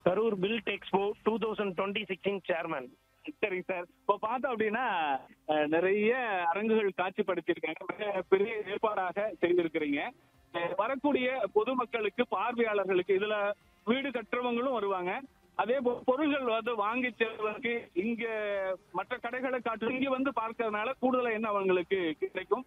Karur build expo two thousand twenty sixteen chairman சரிங்க sir இப்போ பார்த்தோம் அப்படின்னா அஹ், நிறைய அரங்குகள் காட்சிப்படுத்தியிருக்காங்க மிக பெரிய ஏற்பாடாக செய்திருக்கிறீங்க அஹ், வரக்கூடிய பொதுமக்களுக்கு பார்வையாளர்களுக்கு இதுல வீடு கட்டுறவங்களும் வருவாங்க அதே போல் பொருள்கள் வந்து வாங்கி செல்வதற்கு இங்க மற்ற கடைகளை காட்டு இங்க வந்து பார்க்கறதுனால கூடுதலா என்ன அவங்களுக்கு கிடைக்கும்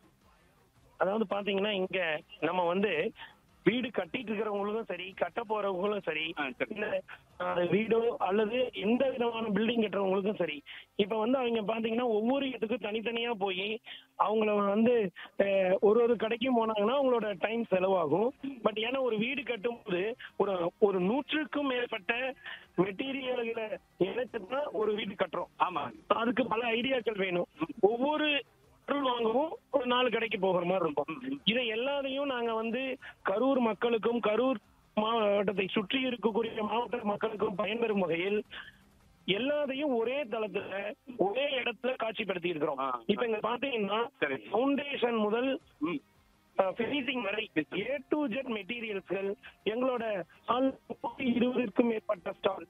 அதாவது பாத்தீங்கன்னா இங்க நம்ம வந்து வீடு கட்டிட்டு இருக்கிறவங்களுக்கும் சரி கட்ட போறவங்களும் சரி ஆ, சரி. இல்ல அஹ், வீடோ அல்லது எந்த விதமான பில்டிங் கட்டுறவங்களுக்கும் சரி இப்ப வந்து அவங்க பாத்தீங்கன்னா ஒவ்வொரு இடத்துக்கும் தனித்தனியா போய் அவங்கள வந்து அஹ், ஒரு ஒரு கடைக்கும் போனாங்கன்னா அவங்களோட டைம் செலவாகும் பட் ஏன்னா ஒரு வீடு கட்டும்போது ஒரு ஒரு நூற்றுக்கும் மேற்பட்ட மெட்டீரியல்களை இணைச்சு தான் ஒரு வீடு கட்டுறோம் ஆமா அதுக்கு பல ஐடியாக்கள் வேணும் ஒவ்வொரு பொருள் வாங்கவும் ஒரு நாலு கடைக்கு போகிற மாதிரி இருக்கும் இதை எல்லாத்தையும் நாங்க வந்து கரூர் மக்களுக்கும் கரூர் மாவட்டத்தை சுற்றி இருக்கக்கூடிய மாவட்ட மக்களுக்கும் பயன்பெறும் வகையில் எல்லாத்தையும் ஒரே தளத்துல ஒரே இடத்துல காட்சிப்படுத்தி இருக்கிறோம் ஆ. இப்ப இங்க பாத்தீங்கன்னா சரி. ஃபவுண்டேஷன் முதல் ம். பினிஷிங் வரை ஏ டு ஜெட் மெட்டீரியல்ஸ்கள் எங்களோட ஸ்டால் இருபதுக்கும் மேற்பட்ட ஸ்டால்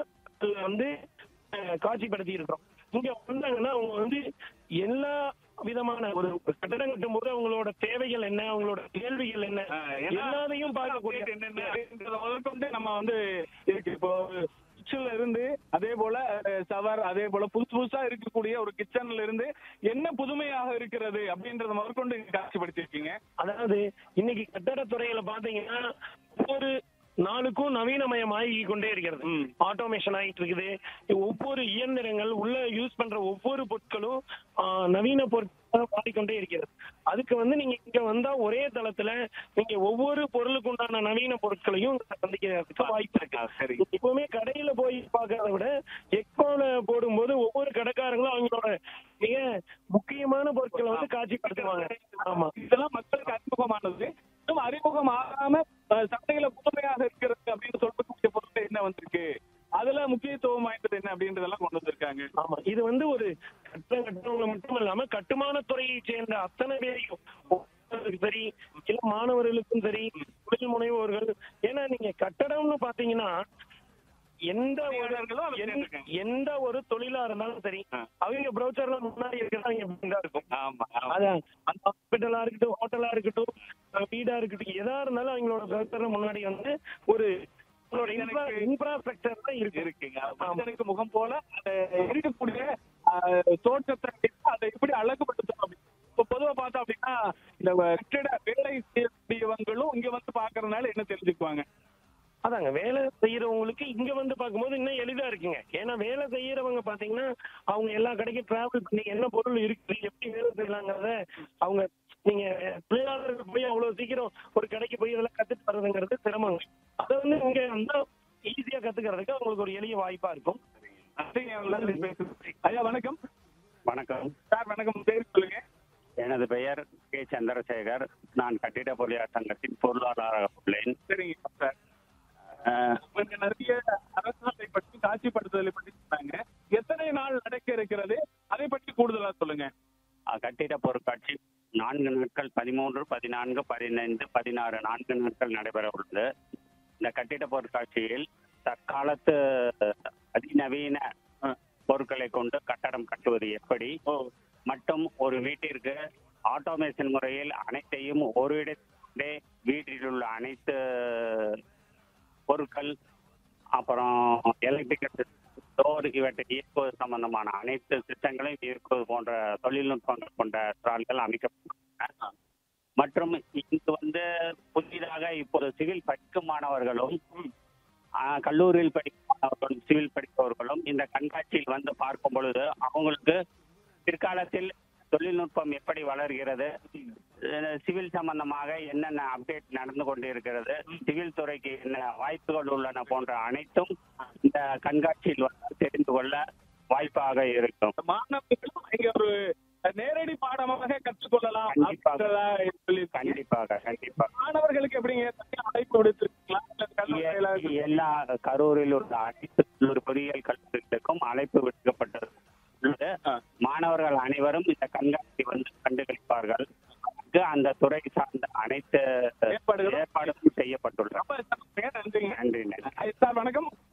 வந்து அஹ், காட்சிப்படுத்தி இருக்கிறோம் இங்க வந்தாங்கன்னா அவங்க வந்து எல்லா விதமான ஒரு கட்டடம் கட்டும் போது அவங்களோட தேவைகள் என்ன அவங்களோட கேள்விகள் என்ன அஹ், ஏன்னா எல்லாத்தையும் பார்க்கக்கூடிய update என்னென்ன அப்படின்றத முதற்கொண்டு நம்ம வந்து இருக்கு இப்போ கிச்சன்ல இருந்து அதே போல சவர் அதே போல புதுசு புதுசா இருக்கக்கூடிய ஒரு கிச்சன்ல இருந்து என்ன புதுமையாக இருக்கிறது அப்படின்றத முதற்கொண்டு இங்க காட்சிப்படுத்திருக்கீங்க அதாவது இன்னைக்கு கட்டடத்துறையில பாத்தீங்கன்னா ஒவ்வொரு நாளுக்கும் நவீனமயம் ஆகி கொண்டே இருக்கிறது ம். ஆட்டோமேஷன் ஆயிட்டு இருக்குது ஒவ்வொரு இயந்திரங்கள் உள்ள யூஸ் பண்ற ஒவ்வொரு பொருட்களும் ஆ, நவீன பொருட்களாக மாறிக்கொண்டே இருக்கிறது அதுக்கு வந்து நீங்க இங்க வந்தா ஒரே தளத்துல நீங்க ஒவ்வொரு பொருளுக்கு உண்டான நவீன பொருட்களையும் இங்க சந்திக்கிறதுக்கு வாய்ப்பு இருக்கு ஆ, சரி எப்பவுமே கடையில போய் பார்க்கறத விட எக்ஸ்போல போடும்போது ஒவ்வொரு கடைக்காரங்களும் அவங்களோட மிக முக்கியமான பொருட்களை வந்து காட்சிப்படுத்துவாங்க ஆமா இதெல்லாம் மக்களுக்கு அறிமுகமானது இன்னும் அறிமுகம் ஆகாம அஹ், சந்தையில புதுமையாக இருக்கிறது அப்படின்னு சொல்லக்கூடிய பொருட்கள் என்ன வந்திருக்கு அதுல முக்கியத்துவம் வாய்ந்தது என்ன அப்படின்றதெல்லாம் கொண்டு வந்திருக்காங்க ஆமா இது வந்து ஒரு கட்டடம் கட்டுறவங்க மட்டும் இல்லாம கட்டுமான துறையை சேர்ந்த அத்தனை பேரையும் ஒவ்வொருத்தருக்கும் சரி இல்ல மாணவர்களுக்கும் சரி தொழில் முனைவோர்கள் ஏன்னா நீங்க கட்டடம்னு பாத்தீங்கன்னா எந்த ஒரு பணியாளர்களும் அதுல எந்த- சேர்ந்திருக்காங்க. எந்த ஒரு தொழிலா இருந்தாலும் சரி ஆ. அவங்க ப்ரௌச்சர்ல முன்னாடி இருக்கிறதா இங்க தான் இருக்கும் ஆமா ஆமா. அதான் அந்த ஹாஸ்பிட்டலா இருக்கட்டும் ஹோட்டலா இருக்கட்டும் அஹ் வீடா இருக்கட்டும் எதா இருந்தாலும் அவங்களோட ப்ரௌச்சர்ல முன்னாடி வந்து ஒரு எனக்கு- இன்ஃப்ராஸ்ட்ரக்சர் தான் இருக்கு இருக்குங்க மனிதனுக்கு முகம் போல அந்த இருக்கக்கூடிய அஹ், தோற்றத்தை அதை எப்படி அழகுபடுத்தணும் அப்படி இப்போ பொதுவா பார்த்தோம் அப்படின்னா இந்த கட்டிட வேலை செய்யக்கூடியவங்களும் இங்க வந்து பாக்குறதுனால என்ன தெரிஞ்சுக்குவாங்க அதாங்க வேலை செய்யறவங்களுக்கு இங்க வந்து பார்க்கும்போது இன்னும் எளிதா இருக்குங்க ஏன்னா வேலை செய்யறவங்க பாத்தீங்கன்னா அவங்க எல்லா கடைக்கும் டிராவல் பண்ணி என்ன பொருள் இருக்கு எப்படி வேலை செய்யலாங்கிறத அவங்க நீங்க தொழிலாளர்கள் போய் அவ்வளவு சீக்கிரம் ஒரு கடைக்கு போய் இதெல்லாம் கத்துட்டு வர்றதுங்கிறது சிரமங்க அதை வந்து இங்க வந்தா ஈஸியா கத்துக்கிறதுக்கு அவங்களுக்கு ஒரு எளிய வாய்ப்பா இருக்கும் நன்றி, பேசுறது. ஐயா வணக்கம் வணக்கம் சார் வணக்கம் பேர் சொல்லுங்க எனது பெயர் கே சந்திரசேகர் நான் கட்டிட பொறியாளர் சங்கத்தின் பொருளாளராக உள்ளேன் சரிங்க சார் அஹ், இங்க நிறைய அரசாங்கத்தை பற்றி காட்சிப்படுத்துதலை பற்றி சொன்னாங்க எத்தனை நாள் நடக்க இருக்கிறது அதை பற்றி கூடுதலா சொல்லுங்க அஹ், கட்டிட பொருட்காட்சி நான்கு நாட்கள் பதிமூன்று பதினான்கு பதினைந்து பதினாறு நான்கு நாட்கள் நடைபெற உள்ளது இந்த கட்டிட பொருட்காட்சியில் தற்காலத்து அதிநவீன அஹ், பொருட்களை கொண்டு கட்டடம் கட்டுவது எப்படி மற்றும் ஒரு வீட்டிற்கு ஆட்டோமேஷன் முறையில் அனைத்தையும் ஒரு இடத்திலே வீட்டில் உள்ள அனைத்து பொருட்கள் அப்புறம் எலக்ட்ரிக்கல் டோர் இவற்றை இயக்குவது சம்பந்தமான அனைத்து திட்டங்களையும் இயக்குவது போன்ற தொழில்நுட்பங்கள் கொண்ட ஸ்டால்கள் அமைக்கப்பட்டுள்ளன மற்றும் இங்கு வந்து புதிதாக இப்போது சிவில் படிக்கும் மாணவர்களும் ஆஹ், கல்லூரியில் படிக்கும் மாணவர்களும் சிவில் படிப்பவர்களும் இந்த கண்காட்சியில் வந்து பார்க்கும் பொழுது அவங்களுக்கு பிற்காலத்தில் தொழில்நுட்பம் எப்படி வளர்கிறது அஹ் சிவில் சம்பந்தமாக என்னென்ன அப்டேட் நடந்து கொண்டிருக்கிறது சிவில் துறைக்கு என்ன வாய்ப்புகள் உள்ளன போன்ற அனைத்தும் இந்த கண்காட்சியில் வந்து தெரிந்து கொள்ள வாய்ப்பாக இருக்கும் மாணவர்களும் இங்க ஒரு நேரடி பாடமாக கற்றுக்கொள்ளலாம் கண்டிப்பாக. அப்படின்றதா சொல்லியிருக்காங்க. கண்டிப்பாக கண்டிப்பாக மாணவர்களுக்கு எப்படிங்க தனியா அழைப்பு விடுத்திருக்கீங்களா இல்ல கல்லூரி எ- செயலாளர் எல்லா கரூரில் உள்ள அனைத்து கல்லூரி பொறியியல் கல்லூரிகளுக்கும் அழைப்பு விடுக்கப்பட்டது உள்ளது. ஆ. மாணவர்கள் அனைவரும் இந்த கண்காட்சி வந்து கண்டுகளிப்பார்கள் அதற்கு அந்த துறை சார்ந்த அனைத்து ஏற்பாடுகளும் ஏற்பாடுகளும் செய்யப்பட்டுள்ளன ரொம்ப நன்றிங்க நன்றி நன்றி சார் வணக்கம்